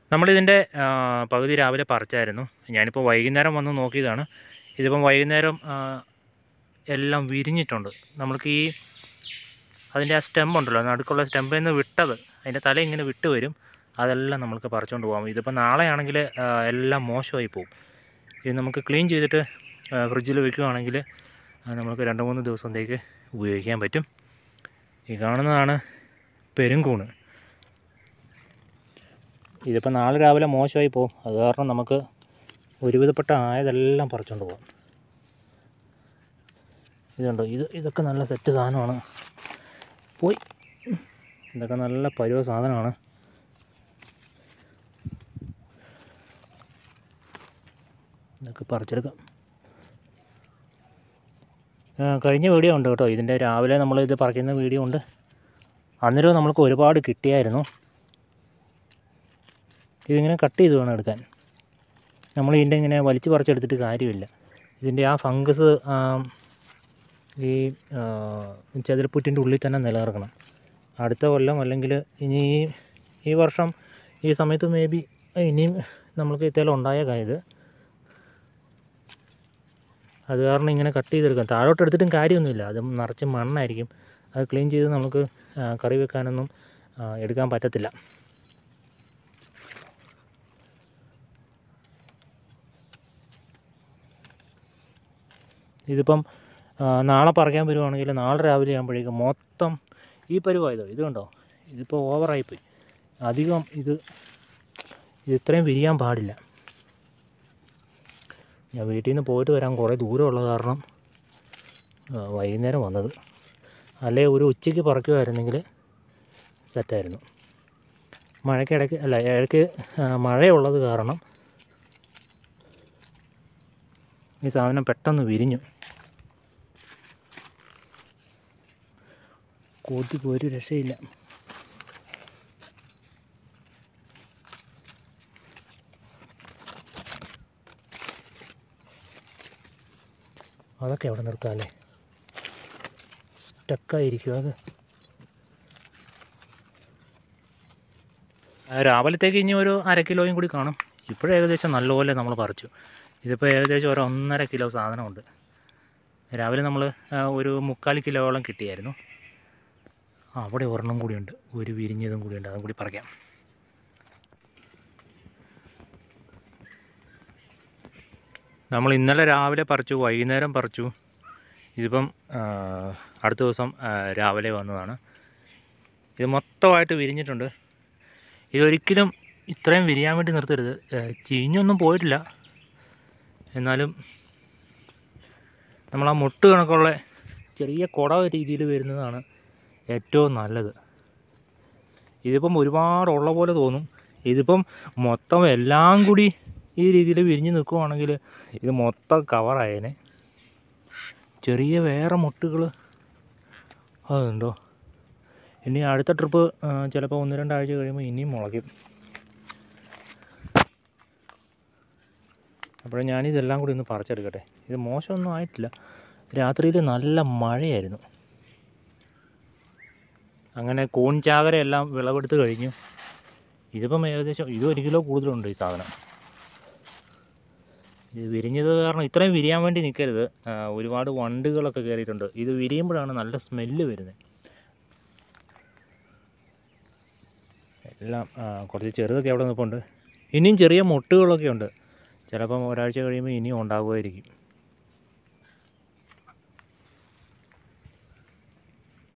നമ്മളിതിൻ്റെ ആ, പകുതി രാവിലെ പറിച്ചായിരുന്നു ഞാനിപ്പോൾ വൈകുന്നേരം വന്ന് നോക്കിയതാണ് ഇതിപ്പം വൈകുന്നേരം ആ, എല്ലാം വിരിഞ്ഞിട്ടുണ്ട് നമ്മൾക്ക് ഈ അതിൻ്റെ ആ സ്റ്റെം ഉണ്ടല്ലോ നടുക്കുള്ള സ്റ്റെമ്പിൽ നിന്ന് വിട്ടത് അതിൻ്റെ തല ഇങ്ങനെ വിട്ട് വരും അതെല്ലാം നമുക്ക് പറിച്ചുകൊണ്ട് പോകാം ഇതിപ്പോൾ നാളെയാണെങ്കിൽ ആ, എല്ലാം മോശമായി പോകും ഇത് നമുക്ക് ക്ലീൻ ചെയ്തിട്ട് ഫ്രിഡ്ജിൽ വെക്കുകയാണെങ്കിൽ ആ, നമുക്ക് രണ്ട് മൂന്ന് ദിവസത്തേക്ക് ഉപയോഗിക്കാൻ പറ്റും ഈ കാണുന്നതാണ് പെരുങ്കൂണ് ഇതിപ്പോൾ നാളെ രാവിലെ മോശമായി പോകും അത് കാരണം നമുക്ക് ഒരുവിധപ്പെട്ട ആയതെല്ലാം പറിച്ചുകൊണ്ട് പോകാം ഇതുണ്ടോ ഇത് ഇതൊക്കെ നല്ല സെറ്റ് സാധനമാണ് പോയി ഇതൊക്കെ നല്ല പരുവ സാധനമാണ് ഇതൊക്കെ പറിച്ചെടുക്കാം ആ, കഴിഞ്ഞ വീഡിയോ ഉണ്ട് കേട്ടോ ഇതിൻ്റെ രാവിലെ നമ്മൾ ഇത് പറിക്കുന്ന വീഡിയോ ഉണ്ട് അന്നേരം നമ്മൾക്ക് ഒരുപാട് കിട്ടിയായിരുന്നു ഇതിങ്ങനെ കട്ട് ചെയ്ത് വേണം എടുക്കാൻ നമ്മൾ ഇതിൻ്റെ ഇങ്ങനെ വലിച്ചു പറിച്ചെടുത്തിട്ട് കാര്യമില്ല ഇതിൻ്റെ ആ ഫംഗസ് ഈ ആ, ചെതിൽപ്പുറ്റിൻ്റെ ഉള്ളിൽ തന്നെ നിലനിർത്തണം അടുത്ത കൊല്ലം അല്ലെങ്കിൽ ഇനി ഈ ഈ വർഷം ഈ സമയത്ത് മേ ബി ഇനിയും നമ്മൾക്ക് ഇത്തേലും ഉണ്ടായ ഇത് അത് കാരണം ഇങ്ങനെ കട്ട് ചെയ്തെടുക്കാം താഴോട്ട് എടുത്തിട്ടും കാര്യമൊന്നുമില്ല അത് നിറച്ച് മണ്ണായിരിക്കും അത് ക്ലീൻ ചെയ്ത് നമുക്ക് ആ, കറി വെക്കാനൊന്നും ആ, എടുക്കാൻ പറ്റത്തില്ല ഇതിപ്പം ആ, നാളെ പറിക്കാൻ വരുവാണെങ്കിൽ നാളെ രാവിലെ ആകുമ്പോഴേക്കും മൊത്തം ഈ പരുവായതോ ഇത് കണ്ടോ ഇതിപ്പോൾ ഓവറായിപ്പോയി അധികം ഇത് ഇത് ഇത്രയും വിരിയാൻ പാടില്ല ഞാൻ വീട്ടിൽ നിന്ന് പോയിട്ട് വരാൻ കുറേ ദൂരമുള്ള കാരണം ആ, വൈകുന്നേരം വന്നത് അല്ലേ ഒരു ഉച്ചയ്ക്ക് പറക്കുമായിരുന്നെങ്കിൽ സെറ്റായിരുന്നു മഴയ്ക്കിടയ്ക്ക് അല്ല ഇടയ്ക്ക് ആ, മഴയുള്ളത് കാരണം ഈ സാധനം പെട്ടെന്ന് വിരിഞ്ഞു കൊതുക് ഒരു രക്ഷയില്ല അതൊക്കെ അവിടെ നിർത്താം അല്ലേ സ്റ്റക്കായിരിക്കും അത് ആ, രാവിലത്തേക്ക് ഇനി ഒരു അര കിലോയും കൂടി കാണും ഇപ്പോഴും ഏകദേശം നല്ലപോലെ നമ്മൾ പറിച്ചു ഇതിപ്പോൾ ഏകദേശം ഒരു ഒന്നര കിലോ സാധനമുണ്ട് രാവിലെ നമ്മൾ ഒരു മുക്കാൽ കിലോയോളം കിട്ടിയായിരുന്നു ആ അവിടെ ഒരെണ്ണം കൂടിയുണ്ട് ഒരു വിരിഞ്ഞതും കൂടിയുണ്ട് അതും കൂടി പറിക്കാം നമ്മൾ ഇന്നലെ രാവിലെ പറിച്ചു വൈകുന്നേരം പറിച്ചു ഇതിപ്പം ആ, അടുത്ത ദിവസം ആ, രാവിലെ വന്നതാണ് ഇത് മൊത്തമായിട്ട് വിരിഞ്ഞിട്ടുണ്ട് ഇതൊരിക്കലും ഇത്രയും വിരിയാൻ വേണ്ടി നിർത്തരുത് ഏ, ചീഞ്ഞൊന്നും പോയിട്ടില്ല എന്നാലും നമ്മൾ ആ മുട്ട് കണക്കുള്ള ചെറിയ കുട രീതിയിൽ വരുന്നതാണ് ഏറ്റവും നല്ലത് ഇതിപ്പം ഒരുപാടുള്ള പോലെ തോന്നും ഇതിപ്പം മൊത്തം എല്ലാം കൂടി ഈ രീതിയിൽ വിരിഞ്ഞ് നിൽക്കുവാണെങ്കിൽ ഇത് മൊത്തം കവറായേനെ ചെറിയ വേറെ മുട്ടുകൾ അതുണ്ടോ ഇനി അടുത്ത ട്രിപ്പ് ചിലപ്പോൾ ഒന്ന് രണ്ടാഴ്ച കഴിയുമ്പോൾ ഇനിയും മുളയ്ക്കും അപ്പോൾ ഞാനിതെല്ലാം കൂടി ഒന്ന് പറിച്ചെടുക്കട്ടെ ഇത് മോശമൊന്നും ആയിട്ടില്ല രാത്രിയിൽ നല്ല മഴയായിരുന്നു അങ്ങനെ കൂൺ ചാകരയെല്ലാം വിളവെടുത്ത് കഴിഞ്ഞു ഇതിപ്പം ഏകദേശം ഇത് ഒരു കിലോ കൂടുതലുണ്ട് ഈ സാധനം ഇത് വിരിഞ്ഞത് കാരണം ഇത്രയും വിരിയാൻ വേണ്ടി നിൽക്കരുത് ആ, ഒരുപാട് വണ്ടുകളൊക്കെ കയറിയിട്ടുണ്ട് ഇത് വിരിയുമ്പോഴാണ് നല്ല സ്മെല്ല് വരുന്നത് എല്ലാം ആ, കുറച്ച് ചെറുതൊക്കെ അവിടെ നിൽപ്പുണ്ട് ഇനിയും ചെറിയ മുട്ടുകളൊക്കെ ഉണ്ട് ചിലപ്പം ഒരാഴ്ച കഴിയുമ്പോൾ ഇനിയും ഉണ്ടാകുമായിരിക്കും